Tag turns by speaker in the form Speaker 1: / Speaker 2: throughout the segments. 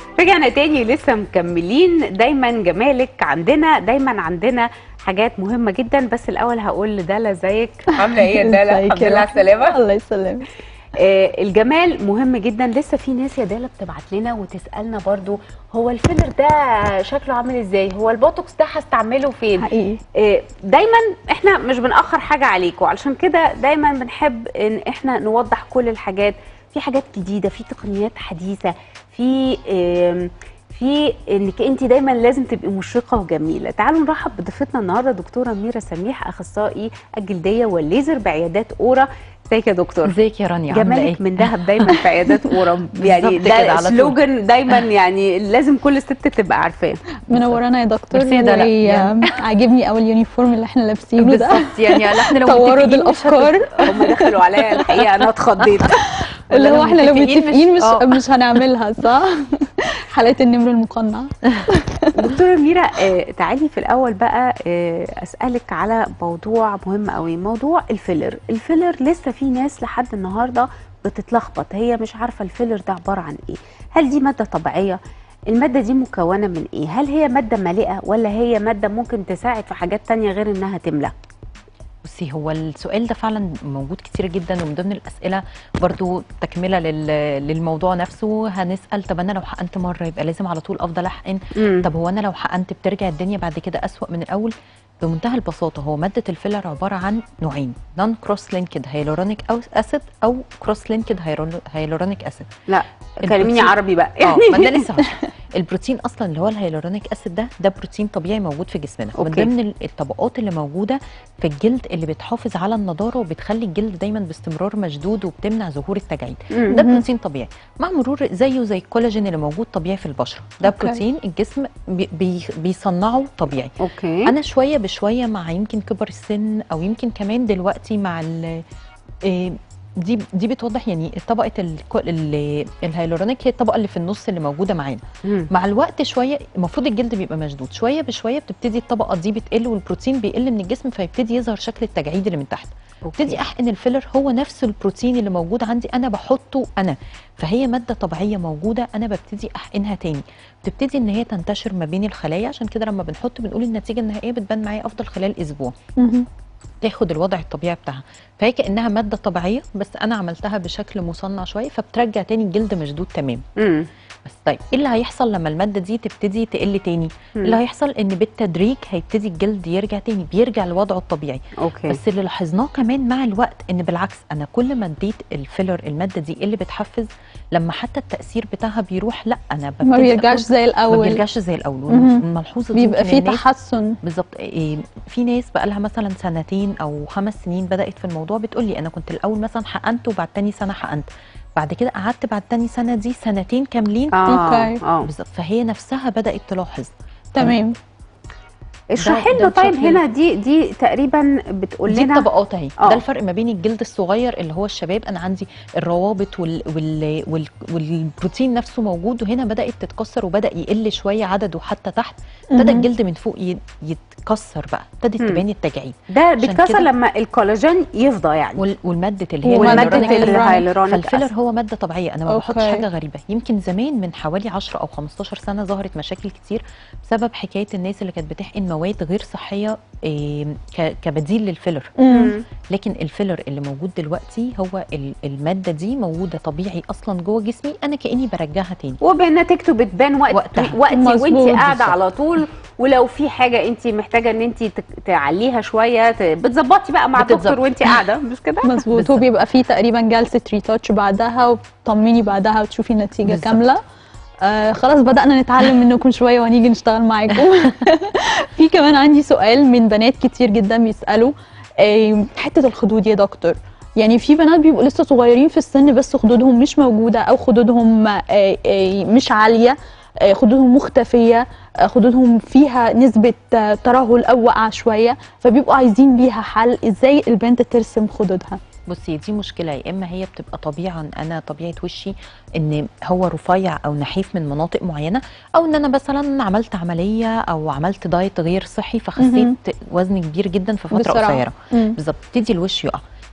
Speaker 1: رجعنا تاني لسه مكملين دايما جمالك عندنا دايما عندنا حاجات مهمة جدا بس الأول هقول لدالا ازيك
Speaker 2: عامله ايه يا دالا
Speaker 3: ازيك
Speaker 2: الحمد
Speaker 3: يا
Speaker 2: لله على
Speaker 3: رحمة؟
Speaker 2: السلامه
Speaker 3: الله يسلمك
Speaker 1: آه الجمال مهم جدا لسه في ناس يا دالا بتبعت لنا وتسألنا برضو هو الفيلر ده شكله عامل ازاي هو البوتوكس ده هستعمله فين
Speaker 3: حقيقي
Speaker 1: آه، دايما احنا مش بنأخر حاجة عليكم علشان كده دايما بنحب ان احنا نوضح كل الحاجات في حاجات جديدة في تقنيات حديثة في آم، في انك انت دايما لازم تبقي مشرقه وجميله تعالوا نرحب بضيفتنا النهارده دكتوره ميرا سميح اخصائي الجلديه والليزر بعيادات اورا ازيك يا دكتور
Speaker 4: ازيك يا رانيا عامله ايه
Speaker 1: جمالك من دهب دايما في عيادات اورا يعني
Speaker 4: بالظبط كده
Speaker 1: ده
Speaker 4: على طول.
Speaker 1: سلوجن دايما يعني لازم كل ست تبقى عارفاه
Speaker 3: منورانا يا دكتور
Speaker 4: ميرسي يا دلال. يعني-
Speaker 3: عاجبني قوي اليونيفورم اللي احنا لابسينه ده
Speaker 4: بالظبط يعني لا احنا لو
Speaker 3: توارد
Speaker 4: متفقين مش هت-
Speaker 3: الافكار
Speaker 1: هم دخلوا عليا الحقيقه انا اتخضيت
Speaker 3: اللي
Speaker 4: ولا
Speaker 3: هو احنا لو
Speaker 4: متفقين مش-
Speaker 3: متفقين مش
Speaker 4: آه.
Speaker 3: مش هنعملها صح حالات النمر المقنع
Speaker 1: دكتوره ميرا آه، تعالي في الاول بقى آه، اسالك على موضوع مهم قوي موضوع الفيلر الفيلر لسه في ناس لحد النهارده بتتلخبط هي مش عارفه الفيلر ده عباره عن ايه هل دي ماده طبيعيه المادة دي مكونة من ايه؟ هل هي مادة مالئة ولا هي مادة ممكن تساعد في حاجات تانية غير انها تملى؟
Speaker 4: بصي هو السؤال ده فعلا موجود كتير جدا ومن ضمن الاسئله برضو تكمله لل- للموضوع نفسه هنسال طب انا لو حقنت مره يبقى لازم على طول افضل احقن
Speaker 1: مم.
Speaker 4: طب هو انا لو حقنت بترجع الدنيا بعد كده اسوأ من الاول بمنتهى البساطه هو ماده الفيلر عباره عن نوعين نون كروس لينكد هيلورونيك اسيد او كروس لينكد هيلورونيك اسيد
Speaker 1: لا كلميني
Speaker 4: البروتين-
Speaker 1: عربي بقى
Speaker 4: اه ما ده لسه هشرح. البروتين اصلا اللي هو الهيلورونيك اسيد ده ده بروتين طبيعي موجود في جسمنا من
Speaker 1: أوكي.
Speaker 4: ضمن ال- الطبقات اللي موجوده في الجلد اللي بتحافظ على النضاره وبتخلي الجلد دايما باستمرار مشدود وبتمنع ظهور التجاعيد
Speaker 1: مم.
Speaker 4: ده بروتين طبيعي مع مرور زيه زي الكولاجين اللي موجود طبيعي في البشره ده
Speaker 3: أوكي.
Speaker 4: بروتين الجسم بي بي بيصنعه طبيعي
Speaker 1: اوكي
Speaker 4: انا شويه بشويه مع يمكن كبر السن او يمكن كمان دلوقتي مع ال إيه، دي دي بتوضح يعني طبقه الكو- ال- الهيلورونيك هي الطبقه اللي في النص اللي موجوده معانا
Speaker 1: مم.
Speaker 4: مع الوقت شويه المفروض الجلد بيبقى مشدود شويه بشويه بتبتدي الطبقه دي بتقل والبروتين بيقل من الجسم فيبتدي يظهر شكل التجاعيد اللي من تحت ابتدي احقن الفيلر هو نفس البروتين اللي موجود عندي انا بحطه انا فهي ماده طبيعيه موجوده انا ببتدي احقنها تاني بتبتدي ان هي تنتشر ما بين الخلايا عشان كده لما بنحط بنقول النتيجه النهائيه بتبان معايا افضل خلال اسبوع
Speaker 3: مهم.
Speaker 4: تاخد الوضع الطبيعي بتاعها فهي كانها ماده طبيعيه بس انا عملتها بشكل مصنع شويه فبترجع تاني الجلد مشدود تمام
Speaker 1: مم.
Speaker 4: بس طيب ايه اللي هيحصل لما الماده دي تبتدي تقل تاني
Speaker 1: مم.
Speaker 4: اللي هيحصل ان بالتدريج هيبتدي الجلد يرجع تاني بيرجع لوضعه الطبيعي
Speaker 1: اوكي
Speaker 4: بس اللي لاحظناه كمان مع الوقت ان بالعكس انا كل ما اديت الفيلر الماده دي اللي بتحفز لما حتى التأثير بتاعها بيروح لا انا ببتدي
Speaker 3: ما بيرجعش
Speaker 4: آخد-
Speaker 3: زي
Speaker 4: ما
Speaker 3: الاول
Speaker 4: بيرجعش زي الاول
Speaker 3: مهم.
Speaker 4: والملحوظه دي
Speaker 3: بيبقى
Speaker 4: يمكن
Speaker 3: فيه
Speaker 4: الناس-
Speaker 3: تحسن
Speaker 4: بالظبط إيه، في ناس بقى لها مثلا سنتين او خمس سنين بدات في الموضوع بتقول لي انا كنت الاول مثلا حقنت وبعد تاني سنه حقنت بعد كده قعدت بعد تاني سنه دي سنتين كاملين
Speaker 1: اه
Speaker 3: أوكي.
Speaker 1: اه
Speaker 4: بالظبط فهي نفسها بدات تلاحظ
Speaker 3: تمام
Speaker 1: اشرحي
Speaker 4: ده
Speaker 1: لنا طيب
Speaker 4: بشكل-
Speaker 1: هنا دي دي تقريبا بتقول
Speaker 4: دي
Speaker 1: لنا
Speaker 4: الطبقات اهي
Speaker 1: آه.
Speaker 4: ده الفرق ما بين الجلد الصغير اللي هو الشباب انا عندي الروابط وال وال وال والبروتين نفسه موجود وهنا بدات تتكسر وبدا يقل شويه عدده حتى تحت ابتدى
Speaker 3: مهم.
Speaker 4: الجلد من فوق ي- يتكسر بقى ابتدت
Speaker 1: مم.
Speaker 4: تبان التجاعيد
Speaker 1: ده
Speaker 4: عشان
Speaker 1: بيتكسر
Speaker 4: كده-
Speaker 1: لما الكولاجين يفضى يعني
Speaker 4: وال- والمادة اللي هي
Speaker 3: ومادة
Speaker 1: ومادة
Speaker 4: الهيلورونيك
Speaker 3: الهيلورونيك.
Speaker 1: الهيلورونيك
Speaker 4: فالفيلر
Speaker 1: أسيد.
Speaker 4: هو ماده طبيعيه انا ما
Speaker 3: أوكي.
Speaker 4: بحطش حاجه غريبه يمكن زمان من حوالي 10 او 15 سنه ظهرت مشاكل كتير بسبب حكايه الناس اللي كانت بتحقن مواد غير صحيه إيه، ك- كبديل للفيلر
Speaker 3: مم.
Speaker 1: مم.
Speaker 4: لكن الفيلر اللي موجود دلوقتي هو ال- الماده دي موجوده طبيعي اصلا جوه جسمي انا كاني برجعها تاني
Speaker 1: وبنتيجته بتبان وقت
Speaker 4: وقتها.
Speaker 1: وقتي
Speaker 3: مظبوط.
Speaker 1: وانت قاعده
Speaker 4: بالظبط.
Speaker 1: على طول ولو في حاجه انت محتاجه ان انت تك- تعليها شويه ت- بتظبطي بقى مع
Speaker 4: بتتظبط.
Speaker 1: الدكتور وانت قاعده مش كده
Speaker 3: مظبوط
Speaker 4: بالظبط.
Speaker 3: وبيبقى فيه تقريبا جلسه ريتاتش بعدها وتطمني بعدها وتشوفي النتيجه
Speaker 4: بالظبط.
Speaker 3: كامله آه خلاص بدأنا نتعلم منكم شوية وهنيجي نشتغل معاكم في كمان عندي سؤال من بنات كتير جدا بيسألوا آه حتة الخدود يا دكتور يعني في بنات بيبقوا لسه صغيرين في السن بس خدودهم مش موجودة أو خدودهم آه آه مش عالية آه خدودهم مختفية آه خدودهم فيها نسبة آه ترهل أو وقعة شوية فبيبقوا عايزين ليها حل إزاي البنت ترسم خدودها
Speaker 4: بصي دي مشكله يا اما هي بتبقى طبيعه انا طبيعه وشي ان هو رفيع او نحيف من مناطق معينه او ان انا مثلا عملت عمليه او عملت دايت غير صحي فخسيت
Speaker 3: مهم.
Speaker 4: وزن كبير جدا في فتره
Speaker 3: بسرعة.
Speaker 4: قصيره
Speaker 3: مم.
Speaker 4: بالظبط تدي الوش يقع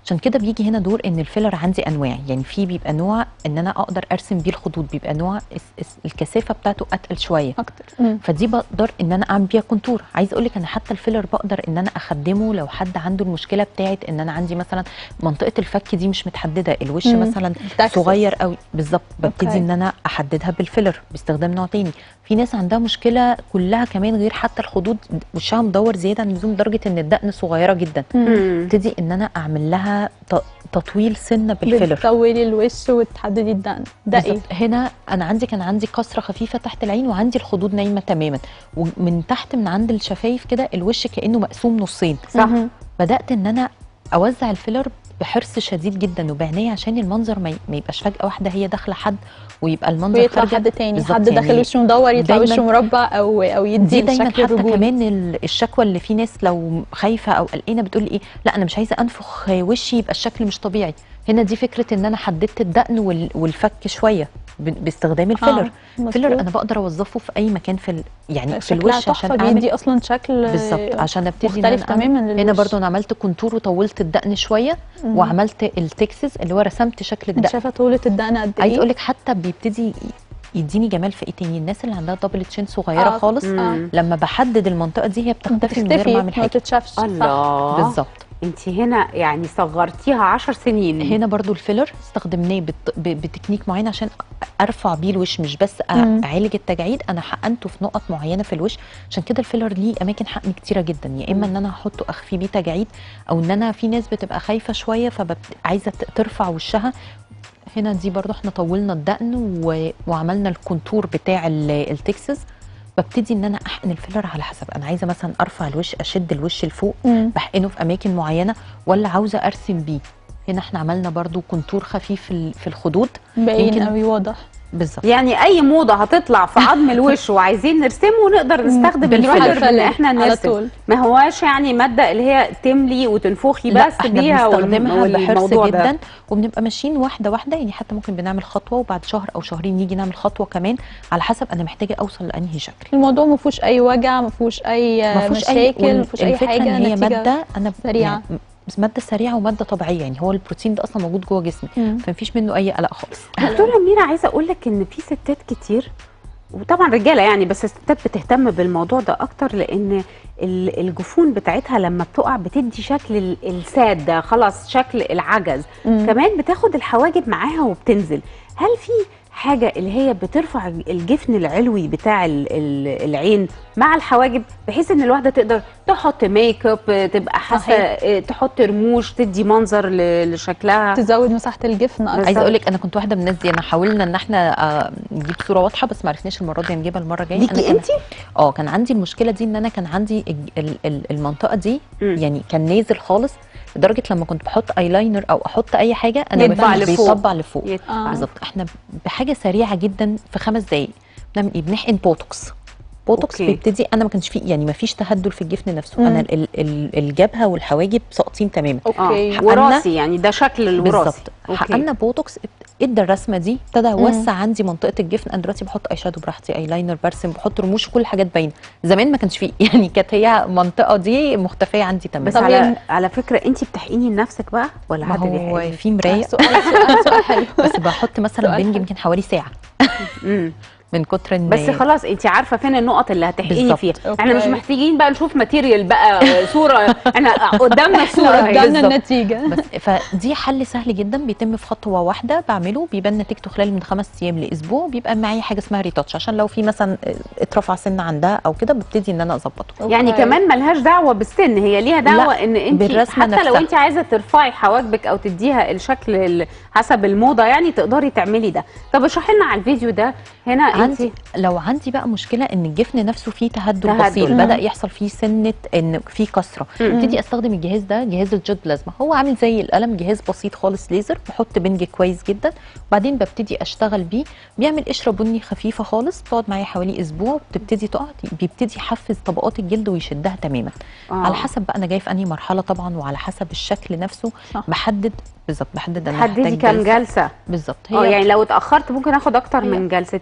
Speaker 4: عشان كده بيجي هنا دور ان الفيلر عندي انواع يعني في بيبقى نوع ان انا اقدر ارسم بيه الخطوط بيبقى نوع الس- الس- الكثافه بتاعته اتقل شويه
Speaker 3: اكتر مم.
Speaker 4: فدي بقدر ان انا اعمل بيها كونتور عايز اقول لك انا حتى الفيلر بقدر ان انا اخدمه لو حد عنده المشكله بتاعت ان انا عندي مثلا منطقه الفك دي مش متحدده الوش
Speaker 3: مم.
Speaker 4: مثلا
Speaker 3: التاكسس.
Speaker 4: صغير قوي بالظبط ببتدي
Speaker 3: أوكي.
Speaker 4: ان انا احددها بالفيلر باستخدام نوع تاني في ناس عندها مشكله كلها كمان غير حتى الخدود وشها مدور زياده عن اللزوم لدرجه ان الدقن صغيره جدا
Speaker 3: مم.
Speaker 1: مم.
Speaker 4: ابتدي ان انا اعمل لها ت- تطويل سنه بالفيلر
Speaker 3: بتطولي الوش وتحددي الدقن ده ايه
Speaker 4: بالظبط. هنا انا عندي كان عندي كسره خفيفه تحت العين وعندي الخدود نايمه تماما ومن تحت من عند الشفايف كده الوش كانه مقسوم نصين
Speaker 1: صح
Speaker 3: مهم.
Speaker 4: بدات ان انا اوزع الفيلر بحرص شديد جدا وبعنايه عشان المنظر ما ي- ما يبقاش فجاه واحده هي داخله حد ويبقى المنظر
Speaker 3: ويطلع
Speaker 4: خارجة.
Speaker 3: حد تاني
Speaker 4: بالظبط
Speaker 3: حد داخل
Speaker 4: يعني
Speaker 3: وشه مدور يطلع
Speaker 4: دايماً-
Speaker 3: وشه مربع او او
Speaker 4: دي
Speaker 3: يدي
Speaker 4: دايما
Speaker 3: الشكل
Speaker 4: حتى
Speaker 3: الرجولي
Speaker 4: كمان ال- الشكوى اللي في ناس لو خايفه او قلقانه بتقول لي ايه لا انا مش عايزه انفخ وشي يبقى الشكل مش طبيعي هنا دي فكره ان انا حددت الدقن وال- والفك شويه ب- باستخدام الفيلر الفيلر انا بقدر اوظفه في اي مكان في ال... يعني في
Speaker 3: شكلها
Speaker 4: الوش
Speaker 3: تحفه
Speaker 4: عشان اعمل
Speaker 3: بيدي اصلا شكل
Speaker 4: بالظبط عشان ابتدي إن
Speaker 3: مختلف
Speaker 4: أنا أعمل-
Speaker 3: تماما
Speaker 4: هنا
Speaker 3: للوش.
Speaker 4: برضو انا عملت كونتور وطولت الدقن شويه
Speaker 3: مم.
Speaker 4: وعملت التكسس اللي هو رسمت شكل
Speaker 3: انت
Speaker 4: الدقن
Speaker 3: شايفه طولة الدقن قد
Speaker 4: عايز
Speaker 3: ايه
Speaker 4: اقول لك حتى بيبتدي يديني جمال في ايه تاني الناس اللي عندها دبل تشين صغيره
Speaker 3: آه.
Speaker 4: خالص
Speaker 1: مم.
Speaker 4: لما بحدد المنطقه دي هي بتختفي من غير
Speaker 3: بتختفي
Speaker 4: ما اعمل
Speaker 3: ما
Speaker 4: حاجه
Speaker 3: بتتشافش صح.
Speaker 1: الله
Speaker 4: بالظبط
Speaker 1: انت هنا يعني صغرتيها 10 سنين
Speaker 4: هنا برضو الفيلر استخدمناه بت... ب... بتكنيك معين عشان ارفع بيه الوش مش بس أ-
Speaker 3: مم.
Speaker 4: اعالج التجاعيد انا حقنته في نقط معينه في الوش عشان كده الفيلر ليه اماكن حقن كتيره جدا يا اما ان انا احطه اخفي بيه تجاعيد او ان انا في ناس بتبقى خايفه شويه فعايزه ترفع وشها هنا دي برضو احنا طولنا الدقن و... وعملنا الكونتور بتاع ال- التكسس ببتدي ان انا احقن الفيلر على حسب انا عايزه مثلا ارفع الوش اشد الوش لفوق
Speaker 3: مم.
Speaker 4: بحقنه في اماكن معينه ولا عاوزه ارسم بيه هنا احنا عملنا برضو كونتور خفيف في ال- في الخدود
Speaker 3: باين
Speaker 4: يمكن-
Speaker 3: قوي واضح
Speaker 4: بالظبط
Speaker 1: يعني اي موضه هتطلع في عظم الوش وعايزين نرسمه نقدر نستخدم
Speaker 3: بنروح
Speaker 1: الفيلر
Speaker 3: للفيلر
Speaker 1: ان احنا
Speaker 3: على
Speaker 1: نرسم
Speaker 3: طول.
Speaker 1: ما هواش يعني ماده اللي هي تملي وتنفخي
Speaker 4: لا
Speaker 1: بس
Speaker 4: احنا
Speaker 1: بيها
Speaker 4: بنستخدمها
Speaker 1: والم-
Speaker 4: بحرص
Speaker 1: والموضوع ده.
Speaker 4: جدا وبنبقى ماشيين واحده واحده يعني حتى ممكن بنعمل خطوه وبعد شهر او شهرين نيجي نعمل خطوه كمان على حسب انا محتاجه اوصل لانهي شكل
Speaker 3: الموضوع ما فيهوش اي وجع ما فيهوش اي
Speaker 4: ما فيهوش
Speaker 3: مشاكل ما فيهوش اي
Speaker 4: الفكرة
Speaker 3: حاجه
Speaker 4: ان هي
Speaker 3: نتيجة
Speaker 4: ماده انا
Speaker 3: سريعة.
Speaker 4: يعني ماده سريعه وماده طبيعيه يعني هو البروتين ده اصلا موجود جوه جسمي
Speaker 3: مم.
Speaker 4: فمفيش منه اي قلق خالص
Speaker 1: دكتوره ميرا عايزه اقول لك ان في ستات كتير وطبعا رجاله يعني بس الستات بتهتم بالموضوع ده اكتر لان ال- الجفون بتاعتها لما بتقع بتدي شكل ال- الساد ده خلاص شكل العجز
Speaker 3: مم.
Speaker 1: كمان بتاخد الحواجب معاها وبتنزل هل في حاجه اللي هي بترفع الجفن العلوي بتاع ال- ال- العين مع الحواجب بحيث ان الواحده تقدر تحط ميك اب تبقى حاسه
Speaker 3: صحيح.
Speaker 1: اه، تحط رموش تدي منظر ل- لشكلها
Speaker 3: تزود مساحه الجفن اكتر
Speaker 4: عايزه اقول لك انا كنت واحده من الناس دي انا حاولنا ان احنا آه، نجيب صوره واضحه بس ما عرفناش المره دي نجيبها المره الجايه أنا
Speaker 1: ليكي
Speaker 4: كان-
Speaker 1: انت
Speaker 4: اه كان عندي المشكله دي ان انا كان عندي الج- ال- ال- المنطقه دي
Speaker 1: مم.
Speaker 4: يعني كان نازل خالص لدرجه لما كنت بحط ايلاينر او احط اي حاجه انا
Speaker 1: يطبع
Speaker 4: مفيش
Speaker 1: لفوق.
Speaker 4: بيطبع لفوق
Speaker 3: آه.
Speaker 4: بالظبط احنا بحاجه سريعه جدا في خمس دقائق بنعمل ايه بنحقن بوتوكس بوتوكس
Speaker 1: أوكي.
Speaker 4: بيبتدي انا ما كانش فيه يعني ما فيش تهدل في الجفن نفسه
Speaker 3: مم.
Speaker 4: انا ال- ال- الجبهه والحواجب ساقطين تماما
Speaker 3: اوكي
Speaker 1: اه
Speaker 4: حقنا-
Speaker 1: وراثي يعني ده شكل الوراثي
Speaker 4: بالظبط
Speaker 1: أوكي.
Speaker 4: حقنا بوتوكس ادى الرسمه دي ابتدى اوسع عندي منطقه الجفن انا دلوقتي بحط اي شادو براحتي اي لاينر برسم بحط رموش وكل حاجات باينه زمان ما كانش فيه يعني كانت هي المنطقه دي مختفيه عندي تماما
Speaker 1: بس
Speaker 3: طب
Speaker 1: على
Speaker 3: يعني-
Speaker 1: على فكره انت بتحقني لنفسك بقى ولا
Speaker 4: ما
Speaker 1: حد
Speaker 4: هو
Speaker 1: بيحقني
Speaker 4: في مرايه
Speaker 3: سؤال سؤال سؤال حلو
Speaker 4: بس بحط مثلا
Speaker 3: سؤال
Speaker 4: بنج
Speaker 3: حلو.
Speaker 4: يمكن حوالي ساعه
Speaker 1: مم.
Speaker 4: من كتر ان
Speaker 1: بس خلاص انت عارفه فين النقط اللي هتحقني
Speaker 4: بالظبط.
Speaker 1: فيها
Speaker 3: أوكي.
Speaker 1: احنا مش محتاجين بقى نشوف ماتيريال بقى صوره احنا قدامنا الصوره اهي.
Speaker 3: قدامنا
Speaker 4: بالظبط.
Speaker 3: النتيجه
Speaker 4: بس فدي حل سهل جدا بيتم في خطوه واحده بعمله بيبان نتيجته خلال من خمس ايام لاسبوع بيبقى معايا حاجه اسمها ريتاتش عشان لو في مثلا اترفع سن عندها او كده ببتدي ان انا اظبطه
Speaker 1: يعني
Speaker 3: أوكي.
Speaker 1: كمان ملهاش دعوه بالسن هي ليها دعوه
Speaker 4: لا،
Speaker 1: ان انت
Speaker 4: بالرسمة
Speaker 1: حتى لو
Speaker 4: نفسها.
Speaker 1: انت عايزه ترفعي حواجبك او تديها الشكل ال- حسب الموضه يعني تقدري تعملي ده طب اشرحي لنا على الفيديو ده هنا انت
Speaker 4: عندي لو عندي بقى مشكله ان الجفن نفسه فيه تهدل,
Speaker 1: تهدل.
Speaker 4: بسيط
Speaker 3: مم.
Speaker 4: بدا يحصل فيه سنه ان فيه كسره
Speaker 1: مم.
Speaker 4: ابتدي استخدم الجهاز ده جهاز الجيت بلازما هو عامل زي القلم جهاز بسيط خالص ليزر بحط بنج كويس جدا وبعدين ببتدي اشتغل بيه بيعمل قشره بني خفيفه خالص بتقعد معايا حوالي اسبوع بتبتدي تقع بيبتدي يحفز طبقات الجلد ويشدها تماما
Speaker 1: آه.
Speaker 4: على حسب بقى انا جاي في انهي مرحله طبعا وعلى حسب الشكل نفسه
Speaker 3: صح.
Speaker 4: بحدد بالظبط بحدد انا
Speaker 1: حددي
Speaker 4: محتاج
Speaker 1: كام
Speaker 4: جلسة.
Speaker 1: جلسه
Speaker 4: بالظبط
Speaker 1: اه
Speaker 4: هي
Speaker 1: يعني لو اتاخرت ممكن اخد اكتر
Speaker 4: هي-
Speaker 1: من جلستين مثلا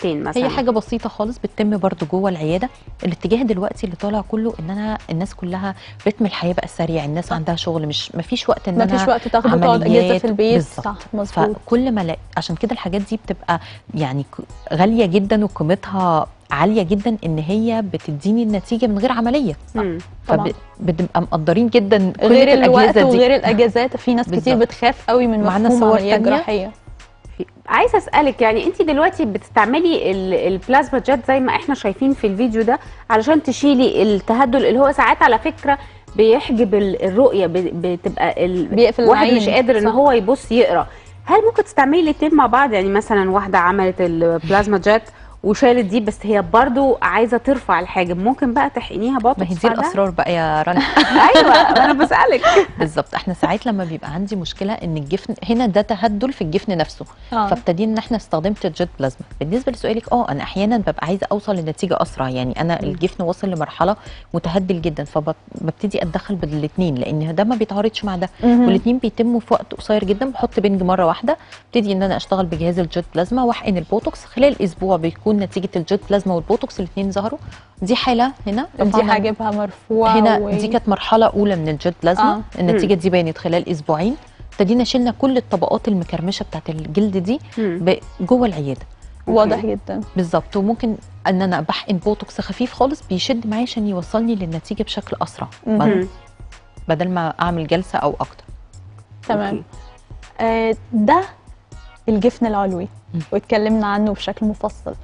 Speaker 1: سنة.
Speaker 4: حاجه بسيطه خالص بتتم برضو جوه العياده الاتجاه دلوقتي اللي طالع كله ان انا الناس كلها رتم الحياه بقى سريع الناس عندها شغل مش مفيش وقت ان
Speaker 3: ما
Speaker 4: انا
Speaker 3: فيش وقت تاخده تقعد اجازه
Speaker 4: عمليات
Speaker 3: في البيت
Speaker 4: بالظبط.
Speaker 3: صح مظبوط
Speaker 4: فكل ما لا عشان كده الحاجات دي بتبقى يعني ك- غاليه جدا وقيمتها عاليه جدا ان هي بتديني النتيجه من غير عمليه
Speaker 1: مم.
Speaker 3: طبعا.
Speaker 4: فبنبقى مقدرين جدا كل
Speaker 3: غير الوقت
Speaker 4: الأجهزة دي.
Speaker 3: وغير الاجازات في ناس كتير
Speaker 4: بالظبط.
Speaker 3: بتخاف قوي من
Speaker 4: معانا
Speaker 3: مفهوم
Speaker 4: صور
Speaker 3: عمليه
Speaker 4: تانية؟
Speaker 3: جراحيه
Speaker 1: في- عايزه اسالك يعني انت دلوقتي بتستعملي ال- البلازما جات زي ما احنا شايفين في الفيديو ده علشان تشيلي التهدل اللي هو ساعات على فكره بيحجب ال- الرؤيه ب- بتبقى ال...
Speaker 3: بيقفل
Speaker 1: واحد
Speaker 3: العين.
Speaker 1: مش قادر ان
Speaker 3: صح.
Speaker 1: هو يبص يقرا هل ممكن تستعملي الاثنين مع بعض يعني مثلا واحده عملت البلازما جات وشالت دي بس هي برضو عايزه ترفع الحاجب ممكن بقى تحقنيها بوتوكس
Speaker 4: ما هي دي
Speaker 1: بعدها؟
Speaker 4: الاسرار بقى يا رنا
Speaker 1: ايوه انا بسالك
Speaker 4: بالظبط احنا ساعات لما بيبقى عندي مشكله ان الجفن هنا ده تهدل في الجفن نفسه
Speaker 3: اه
Speaker 4: فابتدينا ان احنا استخدمت الجيت بلازما بالنسبه لسؤالك اه انا احيانا ببقى عايزه اوصل لنتيجه اسرع يعني انا
Speaker 1: مم.
Speaker 4: الجفن وصل لمرحله متهدل جدا فببتدي اتدخل بالاثنين لان ده ما بيتعارضش مع ده
Speaker 3: مهم.
Speaker 4: والاثنين بيتموا في وقت قصير جدا بحط بنج مره واحده ابتدي ان انا اشتغل بجهاز الجيت بلازما واحقن البوتوكس خلال اسبوع بيكون نتيجه الجيت بلازما والبوتوكس الاثنين ظهروا دي حاله هنا
Speaker 3: دي
Speaker 4: رفعنا-
Speaker 3: حاجبها مرفوعه
Speaker 4: هنا
Speaker 3: و...
Speaker 4: دي كانت مرحله اولى من الجيت بلازما
Speaker 3: آه.
Speaker 4: آه. النتيجه دي بانت خلال اسبوعين ابتدينا شلنا كل الطبقات المكرمشه بتاعت الجلد دي
Speaker 1: مم.
Speaker 4: ب- جوه العياده
Speaker 3: واضح جدا
Speaker 4: بالظبط وممكن ان انا بحقن بوتوكس خفيف خالص بيشد معايا عشان يوصلني للنتيجه بشكل اسرع
Speaker 3: مهم.
Speaker 4: بدل- بدل ما اعمل جلسه او اكتر
Speaker 3: تمام
Speaker 1: أوكي.
Speaker 3: آه ده الجفن العلوي
Speaker 4: مم.
Speaker 3: واتكلمنا عنه بشكل مفصل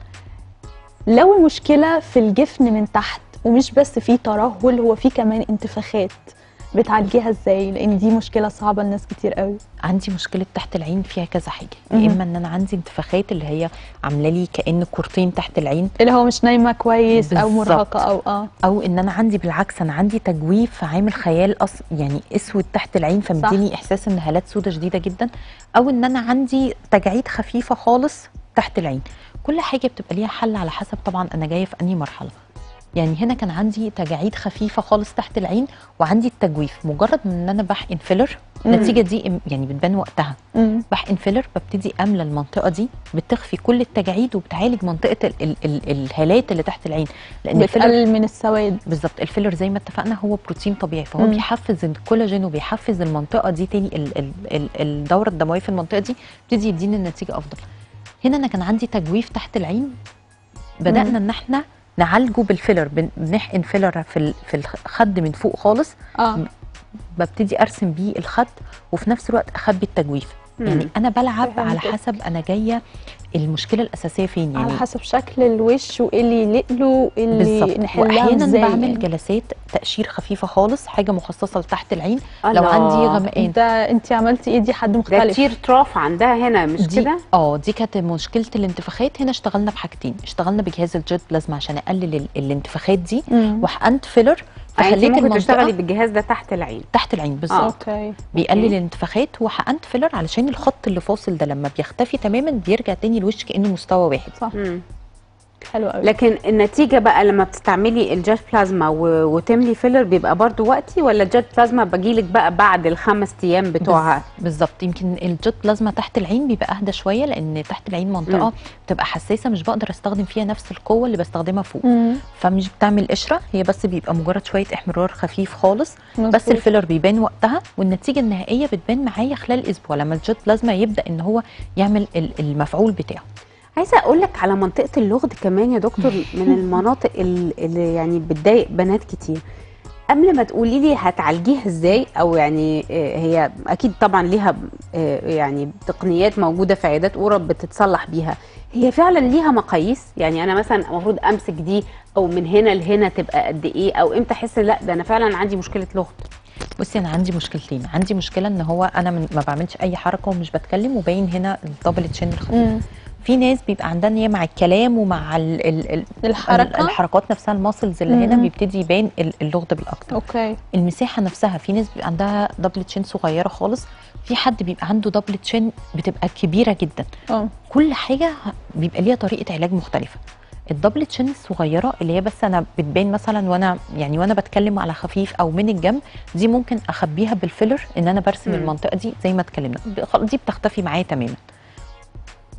Speaker 3: لو المشكله في الجفن من تحت ومش بس في ترهل هو في كمان انتفاخات بتعالجيها ازاي لان دي مشكله صعبه لناس كتير قوي
Speaker 4: عندي مشكله تحت العين فيها كذا حاجه
Speaker 3: مهم.
Speaker 4: يا اما ان انا عندي انتفاخات اللي هي عامله لي كان كورتين تحت العين
Speaker 3: اللي هو مش نايمه كويس او
Speaker 4: بالظبط.
Speaker 3: مرهقه او اه
Speaker 4: او ان انا عندي بالعكس انا عندي تجويف عامل خيال أص... يعني اسود تحت العين فمديني احساس ان هالات سودة شديده جدا او ان انا عندي تجاعيد خفيفه خالص تحت العين كل حاجه بتبقى ليها حل على حسب طبعا انا جايه في انهي مرحله يعني هنا كان عندي تجاعيد خفيفه خالص تحت العين وعندي التجويف مجرد من ان انا بحقن فيلر
Speaker 3: مم.
Speaker 4: النتيجه دي إم- يعني بتبان وقتها
Speaker 3: مم.
Speaker 4: بحقن فيلر ببتدي املى المنطقه دي بتخفي كل التجاعيد وبتعالج منطقه ال ال ال الهالات اللي تحت العين لان الفيلر
Speaker 3: بتقلل من السواد
Speaker 4: بالظبط الفيلر زي ما اتفقنا هو بروتين طبيعي فهو
Speaker 3: مم.
Speaker 4: بيحفز الكولاجين وبيحفز المنطقه دي تاني ال ال ال الدوره الدمويه في المنطقه دي بيبتدي يديني النتيجه افضل هنا انا كان عندي تجويف تحت العين بدانا
Speaker 3: مم.
Speaker 4: ان احنا نعالجه بالفيلر بن- بنحقن فيلر في ال- في الخد من فوق خالص
Speaker 3: اه
Speaker 4: ببتدي ارسم بيه الخد وفي نفس الوقت اخبي التجويف يعني انا بلعب على
Speaker 3: فهمتك.
Speaker 4: حسب انا جايه المشكله الاساسيه فين يعني
Speaker 3: على حسب شكل الوش وايه اللي يليق له وايه اللي
Speaker 4: بالظبط
Speaker 3: نحلها
Speaker 4: واحيانا
Speaker 3: ازاي
Speaker 4: بعمل
Speaker 3: يعني.
Speaker 4: جلسات تقشير خفيفه خالص حاجه مخصصه لتحت العين لو
Speaker 1: الله.
Speaker 4: عندي غمقان
Speaker 3: ده انت عملتي ايه دي حد
Speaker 1: ده
Speaker 3: مختلف
Speaker 1: كتير تراف عندها هنا مش
Speaker 4: دي
Speaker 1: كده
Speaker 4: اه دي كانت مشكله الانتفاخات هنا اشتغلنا بحاجتين اشتغلنا بجهاز الجيت بلازما عشان اقلل ال- الانتفاخات دي
Speaker 3: مم.
Speaker 4: وحقنت فيلر
Speaker 1: يعني انت
Speaker 4: فخليت
Speaker 1: ممكن
Speaker 4: المنطقه
Speaker 1: تشتغلي بالجهاز ده تحت العين
Speaker 4: تحت العين بالظبط
Speaker 3: اوكي
Speaker 4: بيقلل
Speaker 1: أوكي.
Speaker 4: الانتفاخات وحقنت فيلر علشان الخط اللي فاصل ده لما بيختفي تماما بيرجع تاني الوش كانه مستوى واحد
Speaker 3: صح
Speaker 1: مم.
Speaker 3: حلو قوي
Speaker 1: لكن النتيجه بقى لما بتستعملي الجيت بلازما و... وتملي فيلر بيبقى برضو وقتي ولا الجيت بلازما بجيلك بقى بعد الخمس ايام بتوعها
Speaker 4: بالظبط يمكن الجيت بلازما تحت العين بيبقى اهدى شويه لان تحت العين منطقه
Speaker 1: مم.
Speaker 4: بتبقى حساسه مش بقدر استخدم فيها نفس القوه اللي بستخدمها فوق
Speaker 3: مم.
Speaker 4: فمش بتعمل قشره هي بس بيبقى مجرد شويه احمرار خفيف خالص بس
Speaker 3: مظبوط.
Speaker 4: الفيلر بيبان وقتها والنتيجه النهائيه بتبان معايا خلال اسبوع لما الجيت بلازما يبدا ان هو يعمل ال- المفعول بتاعه
Speaker 1: عايزه اقول لك على منطقه اللغد كمان يا دكتور من المناطق ال- اللي يعني بتضايق بنات كتير قبل ما تقولي لي هتعالجيها ازاي او يعني آه، هي اكيد طبعا ليها آه، يعني تقنيات موجوده في عيادات اورب بتتصلح بيها هي فعلا ليها مقاييس يعني انا مثلا المفروض امسك دي او من هنا لهنا تبقى قد ايه او امتى احس لا ده انا فعلا عندي مشكله لغد
Speaker 4: بصي انا عندي مشكلتين عندي مشكله ان هو انا من ما بعملش اي حركه ومش بتكلم وباين هنا الدبل تشين الخفيف
Speaker 3: مم.
Speaker 4: في ناس بيبقى عندها ان هي مع الكلام ومع ال ال ال
Speaker 3: الحركه
Speaker 4: الحركات نفسها الماسلز اللي هنا
Speaker 3: مم.
Speaker 4: بيبتدي يبان ال- اللغد بالاكتر
Speaker 3: اوكي
Speaker 4: المساحه نفسها في ناس بيبقى عندها دبل تشين صغيره خالص في حد بيبقى عنده دبل تشين بتبقى كبيره جدا
Speaker 3: اه
Speaker 4: كل حاجه بيبقى ليها طريقه علاج مختلفه الدبل تشين الصغيره اللي هي بس انا بتبان مثلا وانا يعني وانا بتكلم على خفيف او من الجنب دي ممكن اخبيها بالفيلر ان انا برسم
Speaker 1: مم.
Speaker 4: المنطقه دي زي ما اتكلمنا ب- خلاص دي بتختفي معايا تماما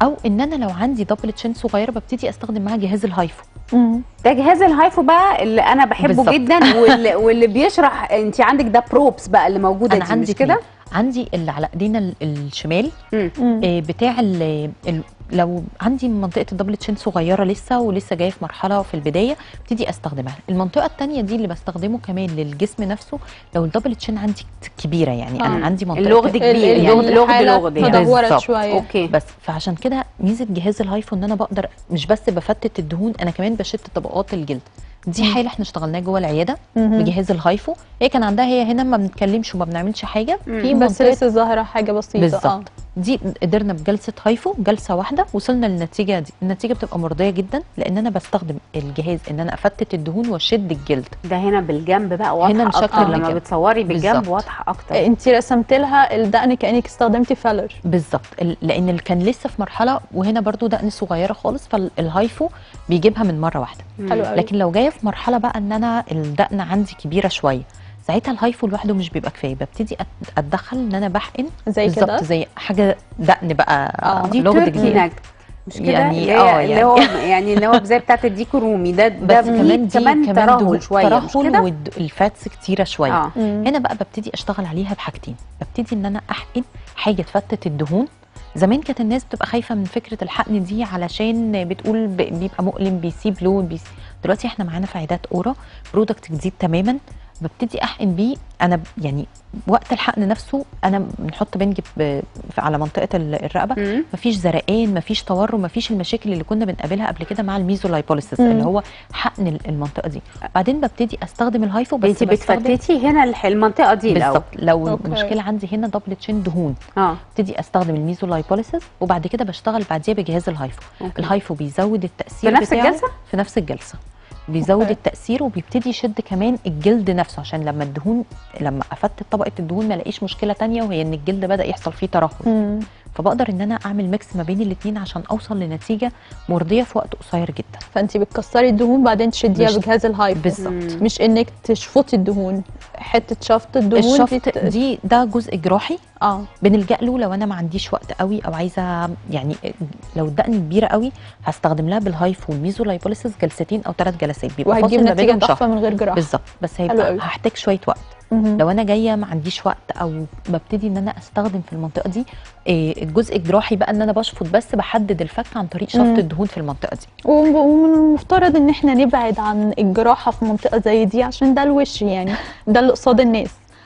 Speaker 4: او ان انا لو عندي دبل تشين صغيره ببتدي استخدم معاها جهاز الهايفو
Speaker 3: مم.
Speaker 1: ده جهاز الهايفو بقى اللي انا بحبه
Speaker 4: بالظبط.
Speaker 1: جدا واللي, واللي بيشرح انت عندك ده بروبس بقى اللي موجوده
Speaker 4: انا
Speaker 1: دي
Speaker 4: عندي
Speaker 1: مش كده
Speaker 4: اتنين. عندي اللي على ايدينا ال- الشمال
Speaker 1: مم.
Speaker 3: مم.
Speaker 4: آه، بتاع ال ال لو عندي منطقه الدبل تشين صغيره لسه ولسه جايه في مرحله في البدايه ابتدي استخدمها المنطقه الثانيه دي اللي بستخدمه كمان للجسم نفسه لو الدبل تشين عندي كبيره يعني
Speaker 3: آه.
Speaker 4: انا عندي منطقه
Speaker 1: اللغد
Speaker 3: ال-
Speaker 1: كبير
Speaker 3: ال-
Speaker 1: يعني
Speaker 3: اللغد
Speaker 1: لغد
Speaker 3: الحالة
Speaker 1: لغد يعني
Speaker 3: تدهورت
Speaker 4: بالظبط.
Speaker 3: شويه
Speaker 1: اوكي
Speaker 4: بس فعشان كده ميزه جهاز الهايفو ان انا بقدر مش بس بفتت الدهون انا كمان بشت طبقات الجلد دي
Speaker 3: مم.
Speaker 4: حاله احنا اشتغلناها جوه العياده
Speaker 3: مهم.
Speaker 4: بجهاز الهايفو هي كان عندها هي هنا ما بنتكلمش وما بنعملش حاجه في
Speaker 3: بس
Speaker 4: منطقه
Speaker 3: لسه ظاهره حاجه بسيطه
Speaker 4: بالظبط دي قدرنا بجلسه هايفو جلسه واحده وصلنا للنتيجه دي النتيجه بتبقى مرضيه جدا لان انا بستخدم الجهاز ان انا افتت الدهون واشد الجلد
Speaker 1: ده هنا بالجنب بقى واضحه
Speaker 4: هنا الشكل
Speaker 1: اكتر لما
Speaker 4: بالجنب.
Speaker 1: بتصوري بالجنب
Speaker 4: بالظبط.
Speaker 1: واضحه اكتر
Speaker 3: آه. انت رسمت لها الدقن كانك استخدمتي فيلر
Speaker 4: بالظبط ال- لان اللي كان لسه في مرحله وهنا برضو دقن صغيره خالص فالهايفو بيجيبها من مره واحده
Speaker 3: حلو قوي
Speaker 4: لكن لو جايه في مرحله بقى ان انا الدقن عندي كبيره شويه ساعتها الهايفو لوحده مش بيبقى كفايه ببتدي أت- اتدخل ان انا بحقن
Speaker 3: زي كده
Speaker 4: بالظبط زي حاجه دقن بقى
Speaker 3: آه.
Speaker 1: دي
Speaker 4: لغد
Speaker 1: تركي
Speaker 4: جديد
Speaker 1: نجد مش كده
Speaker 4: يعني
Speaker 1: اللي,
Speaker 4: آه
Speaker 1: هي اللي
Speaker 4: يعني.
Speaker 1: هو يعني اللي هو زي بتاعت الديك الرومي ده ده
Speaker 4: بس
Speaker 1: فيه
Speaker 4: كمان دي
Speaker 1: كمان
Speaker 4: دهون-
Speaker 1: ترهل شويه مش
Speaker 4: ترهل
Speaker 1: كده
Speaker 4: والفاتس كتيره شويه
Speaker 1: اه
Speaker 3: مم.
Speaker 4: هنا بقى ببتدي اشتغل عليها بحاجتين ببتدي ان انا احقن حاجه تفتت الدهون زمان كانت الناس بتبقى خايفه من فكره الحقن دي علشان بتقول ب- بيبقى مؤلم بيسيب لون بيسيب دلوقتي احنا معانا في عيادات اورا برودكت جديد تماما ببتدي احقن بيه انا ب- يعني وقت الحقن نفسه انا بنحط بنج ب- على منطقه ال- الرقبه
Speaker 1: مم.
Speaker 4: مفيش زرقان مفيش تورم مفيش المشاكل اللي كنا بنقابلها قبل كده مع الميزولايبوليسيس
Speaker 3: مم.
Speaker 4: اللي هو حقن ال- المنطقه دي بعدين ببتدي استخدم الهايفو بس
Speaker 1: انت
Speaker 4: بستخدم-
Speaker 1: بتفتتي هنا الح- المنطقه دي الاول
Speaker 4: بالظبط لو
Speaker 3: أوكي.
Speaker 4: المشكله عندي هنا دبل تشين دهون
Speaker 1: اه
Speaker 4: ابتدي استخدم الميزولايبوليسيس وبعد كده بشتغل بعديها بجهاز الهايفو
Speaker 1: أوكي.
Speaker 4: الهايفو بيزود التاثير
Speaker 1: في نفس
Speaker 4: بتاعه
Speaker 1: الجلسة؟
Speaker 4: في نفس الجلسه بيزود
Speaker 3: أوكي.
Speaker 4: التاثير وبيبتدي يشد كمان الجلد نفسه عشان لما الدهون لما افتت طبقه الدهون ما الاقيش مشكله تانية وهي ان الجلد بدا يحصل فيه ترهل
Speaker 3: مم.
Speaker 4: فبقدر ان انا اعمل ميكس ما بين الاثنين عشان اوصل لنتيجه مرضيه في وقت قصير جدا
Speaker 3: فانت بتكسري الدهون بعدين تشديها
Speaker 4: مش-
Speaker 3: بجهاز الهايفو
Speaker 4: بالظبط
Speaker 3: مش انك تشفطي الدهون حته شفط الدهون
Speaker 4: الشفط
Speaker 3: بت-
Speaker 4: دي ده جزء جراحي
Speaker 3: اه
Speaker 4: بنلجا له لو انا ما عنديش وقت قوي او عايزه يعني لو الدقن كبيره قوي هستخدم لها بالهايفو والميزولايبوليسيس جلستين او ثلاث جلسات بيبقى
Speaker 3: وهتجيب
Speaker 4: فاصل ما
Speaker 3: نتيجه
Speaker 4: بينهم
Speaker 3: تحفه
Speaker 4: شهر
Speaker 3: من غير جراحه
Speaker 4: بالظبط بس
Speaker 3: حلو
Speaker 4: هيبقى
Speaker 3: قوي.
Speaker 4: هحتاج شويه وقت
Speaker 3: مهم.
Speaker 4: لو انا جايه ما عنديش وقت او ببتدي ان انا استخدم في المنطقه دي إيه، الجزء الجراحي بقى ان انا بشفط بس بحدد الفك عن طريق شفط
Speaker 3: مم.
Speaker 4: الدهون في المنطقه دي
Speaker 3: وم- ومن المفترض ان احنا نبعد عن الجراحه في منطقه زي دي عشان ده الوش يعني ده اللي قصاد الناس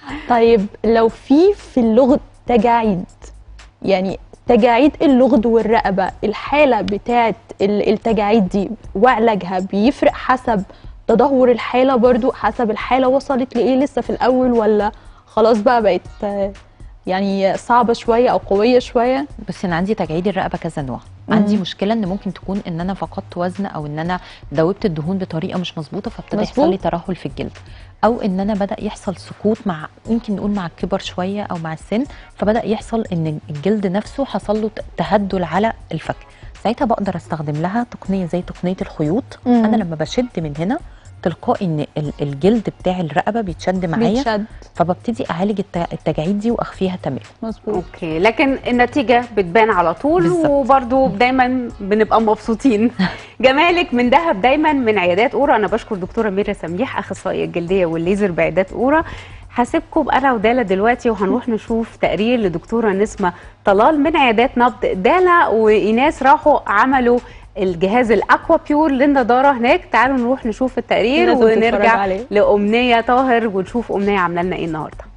Speaker 3: طيب لو في في اللغد تجاعيد يعني تجاعيد اللغد والرقبه الحاله بتاعت ال- التجاعيد دي وعلاجها بيفرق حسب تدهور الحاله برضو حسب الحاله وصلت لايه لسه في الاول ولا خلاص بقى بقت آه، يعني صعبه شويه او قويه شويه
Speaker 4: بس انا عندي تجاعيد الرقبه كذا نوع
Speaker 3: مم.
Speaker 4: عندي مشكله ان ممكن تكون ان انا فقدت وزن او ان انا دوبت الدهون بطريقه مش مظبوطه فابتدى يحصل لي
Speaker 3: مظبوط.
Speaker 4: ترهل في الجلد او ان انا بدا يحصل سقوط مع يمكن نقول مع الكبر شويه او مع السن فبدا يحصل ان الجلد نفسه حصل له تهدل على الفك ساعتها بقدر استخدم لها تقنيه زي تقنيه الخيوط
Speaker 3: مم.
Speaker 4: انا لما بشد من هنا تلقائي ان ال- الجلد بتاع الرقبه بيتشد معايا
Speaker 3: بيتشد
Speaker 4: فببتدي اعالج الت- التجاعيد دي واخفيها تماما
Speaker 3: مظبوط
Speaker 1: اوكي لكن النتيجه بتبان على طول
Speaker 4: بالظبط.
Speaker 1: وبرده دايما بنبقى مبسوطين جمالك من دهب دايما من عيادات اورا انا بشكر دكتوره ميرا سميح اخصائيه الجلديه والليزر بعيادات اورا هسيبكم انا ودالا دلوقتي وهنروح نشوف تقرير لدكتوره نسمه طلال من عيادات نبض دالا وايناس راحوا عملوا الجهاز الاكوا بيور للنضاره هناك تعالوا نروح نشوف التقرير
Speaker 3: لازم تتفرج
Speaker 1: ونرجع
Speaker 3: عليه.
Speaker 1: لامنيه طاهر ونشوف امنيه عامله لنا ايه النهارده